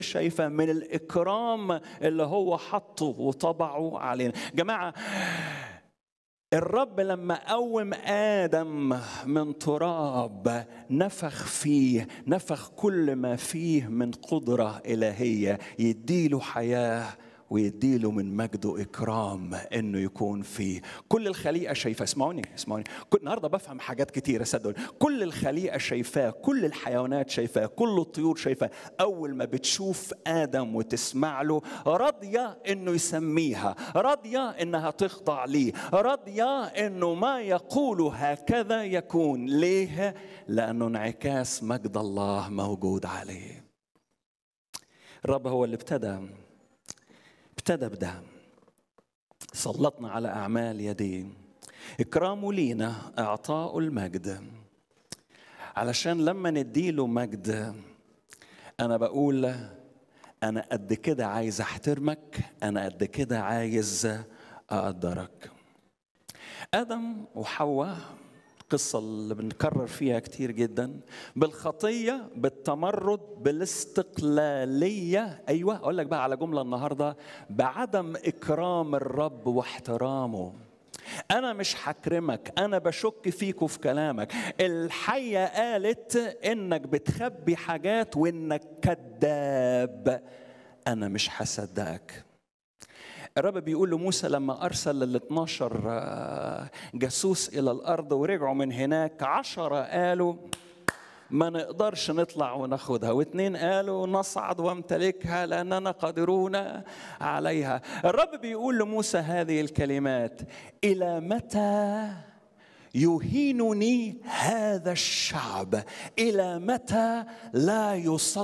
شايفة من الإكرام اللي هو حطه وطبعه علينا جماعة الرب لما قوم آدم من تراب نفخ فيه نفخ كل ما فيه من قدرة إلهية يديله حياة ويديله من مجده إكرام إنه يكون فيه كل الخليقة شايفة اسمعوني اسمعوني كل النهاردة بفهم حاجات كتيرة صدقوني كل الخليقة شايفاه كل الحيوانات شايفاه كل الطيور شايفاه أول ما بتشوف آدم وتسمع له راضية إنه يسميها راضية إنها تخضع ليه راضية إنه ما يقول هكذا يكون ليه لأنه انعكاس مجد الله موجود عليه الرب هو اللي ابتدى ابتدى بده سلطنا على أعمال يديه إكرامه لينا إعطاء المجد علشان لما نديله مجد أنا بقول أنا قد كده عايز أحترمك أنا قد كده عايز أقدرك آدم وحواء القصة اللي بنكرر فيها كتير جدا بالخطية بالتمرد بالاستقلالية أيوة أقول لك بقى على جملة النهاردة بعدم إكرام الرب واحترامه أنا مش هكرمك أنا بشك فيك وفي كلامك الحية قالت إنك بتخبي حاجات وإنك كذاب أنا مش هصدقك الرب بيقول لموسى لما أرسل ال 12 جاسوس إلى الأرض ورجعوا من هناك عشرة قالوا ما نقدرش نطلع وناخدها واثنين قالوا نصعد وامتلكها لأننا قادرون عليها الرب بيقول لموسى هذه الكلمات إلى متى يهينني هذا الشعب الى متى لا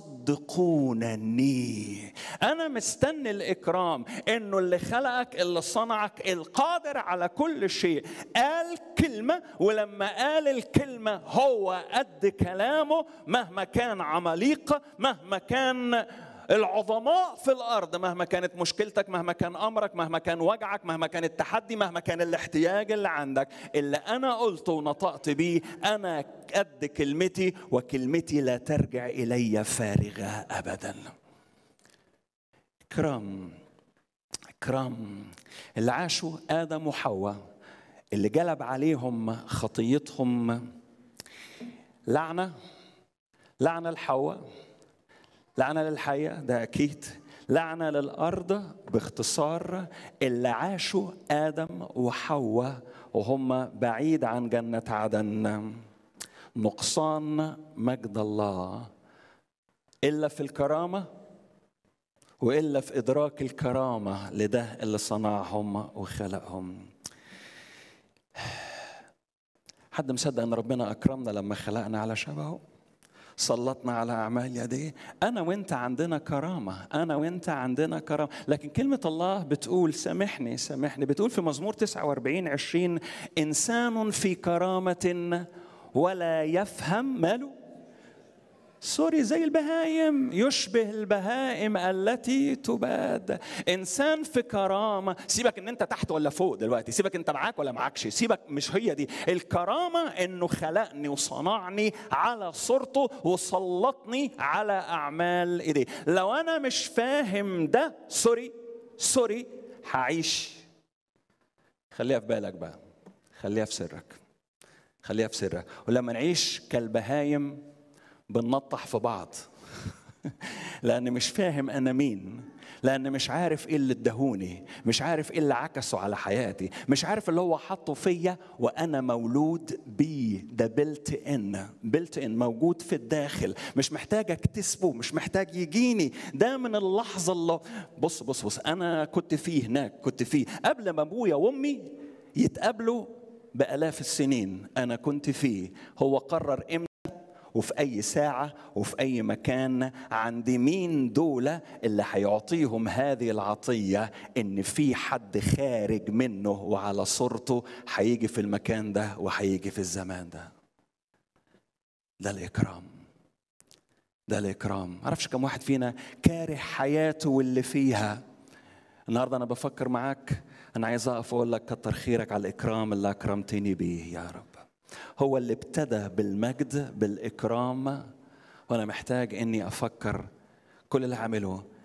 يصدقونني انا مستني الاكرام انه اللي خلقك اللي صنعك القادر على كل شيء قال كلمه ولما قال الكلمه هو قد كلامه مهما كان عماليق مهما كان العظماء في الارض مهما كانت مشكلتك مهما كان امرك مهما كان وجعك مهما كان التحدي مهما كان الاحتياج اللي عندك اللي انا قلته ونطقت بيه انا قد كلمتي وكلمتي لا ترجع الي فارغه ابدا كرام كرام اللي عاشوا ادم وحواء اللي جلب عليهم خطيتهم لعنه لعنه لحواء لعنة للحياة ده أكيد لعنة للأرض باختصار اللي عاشوا آدم وحواء وهم بعيد عن جنة عدن نقصان مجد الله إلا في الكرامة وإلا في إدراك الكرامة لده اللي صنعهم وخلقهم حد مصدق ان ربنا اكرمنا لما خلقنا على شبهه سلطنا على اعمال يديه انا وانت عندنا كرامه انا وانت عندنا كرامه لكن كلمه الله بتقول سامحني سامحني بتقول في مزمور 49 20 انسان في كرامه ولا يفهم ماله سوري زي البهايم يشبه البهائم التي تباد انسان في كرامه سيبك ان انت تحت ولا فوق دلوقتي سيبك انت معاك ولا معاكش سيبك مش هي دي الكرامه انه خلقني وصنعني على صورته وسلطني على اعمال ايديه لو انا مش فاهم ده سوري سوري هعيش خليها في بالك بقى خليها في سرك خليها في سرك ولما نعيش كالبهايم بننطح في بعض لأن مش فاهم أنا مين لأن مش عارف إيه اللي ادهوني مش عارف إيه اللي عكسه على حياتي مش عارف اللي هو حطه فيا وأنا مولود بيه ده بلت إن بلت إن موجود في الداخل مش محتاج أكتسبه مش محتاج يجيني ده من اللحظة اللي بص بص بص أنا كنت فيه هناك كنت فيه قبل ما أبويا وأمي يتقابلوا بآلاف السنين أنا كنت فيه هو قرر إمتى وفي أي ساعة وفي أي مكان عند مين دولة اللي هيعطيهم هذه العطية إن في حد خارج منه وعلى صورته هيجي في المكان ده وهيجي في الزمان ده ده الإكرام ده الإكرام معرفش كم واحد فينا كاره حياته واللي فيها النهاردة أنا بفكر معاك أنا عايز أقف أقول لك كتر خيرك على الإكرام اللي أكرمتني بيه يا رب هو اللي ابتدى بالمجد بالإكرام وأنا محتاج إني أفكر كل اللي عمله